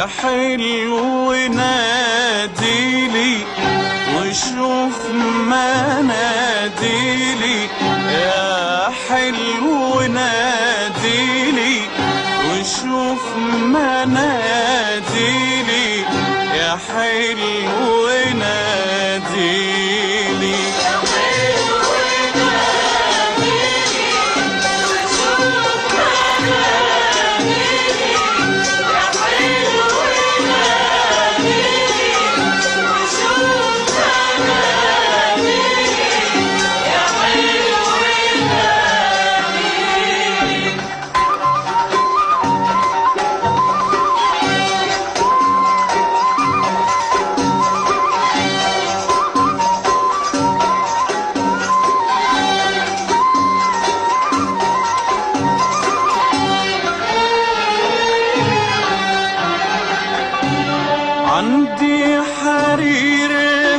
حلو ناديلي وشوف مناديلي يا حلو ناديلي وشوف مناديلي يا حلو ناديلي عندي حرير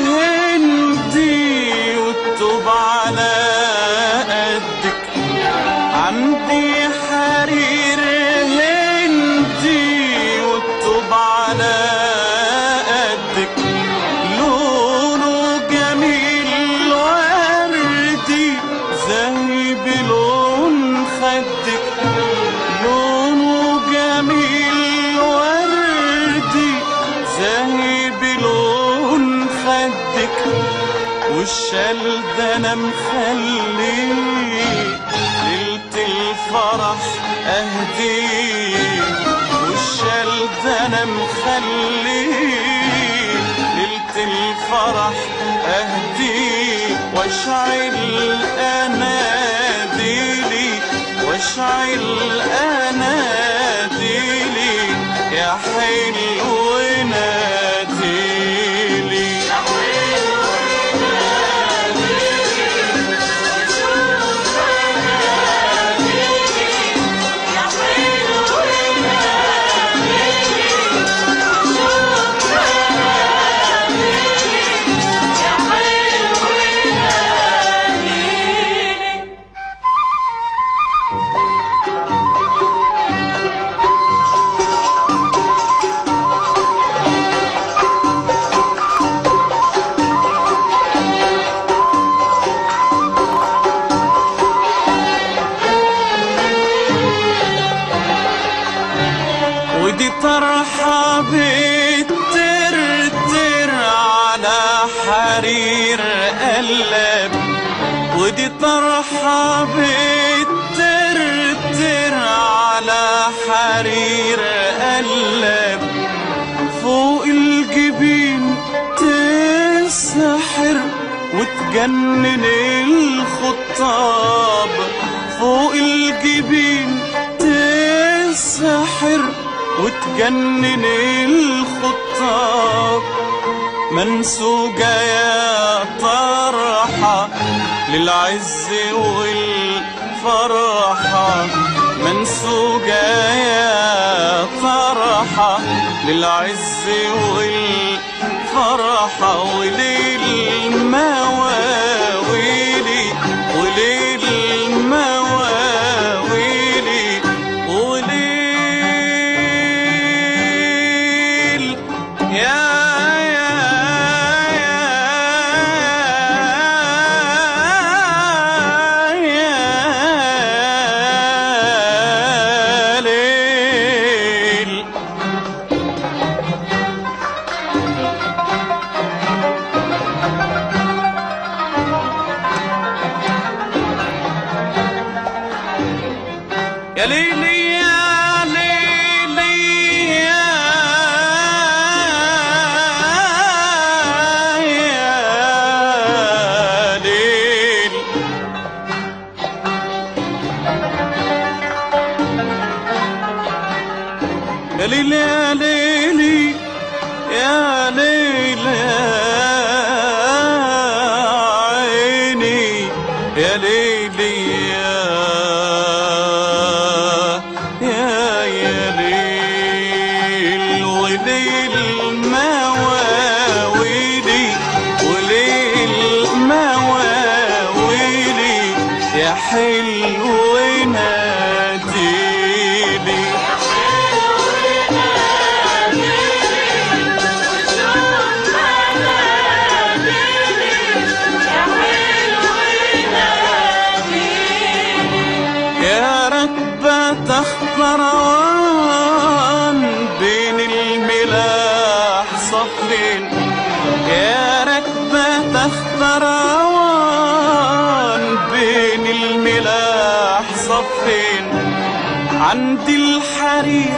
هندي والطوب على قدك عندي حرير هندي والطوب على قدك لونه جميل وردي زي بلون خدك لونه جميل وردي زي بلون خدك والشال ده انا مخليه ليلة الفرح اهديه والشال ده انا مخليه ليلة الفرح اهديه واشعل اناديلي واشعل اناديلي يا حلو ناديلي ودي طرحة بترتر على حرير قلب ودي طرحة بترتر على حرير قلب فوق الجبين تسحر وتجنن الخطاب فوق الجبين تسحر وتجنن الخطاب منسوجة يا طرحة للعز والفرحة منسوجة يا طرحة للعز والفرحة وللمواويلي وللمواويلي وليل يا يا يا يا ليل يا ليلي يا ليلي يا يا ليل يا ليلي يا ليلي يا ليلي يا عيني يا ليلي يا يا يا ليل وليل مواويلي وليل مواويلي يا حلو ناديلي صفين يا ركبة تختار عوان بين الملاح صفين عند الحرير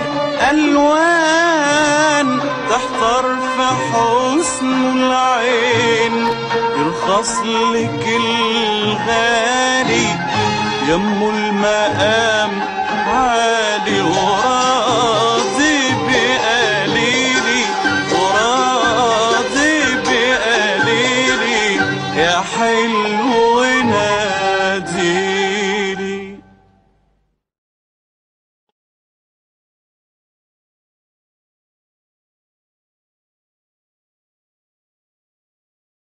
ألوان تحتار في حسن العين يرخص لك الغالي يم المقام عالي وراضي بقليلي وراضي بقليلي يا حلو نادي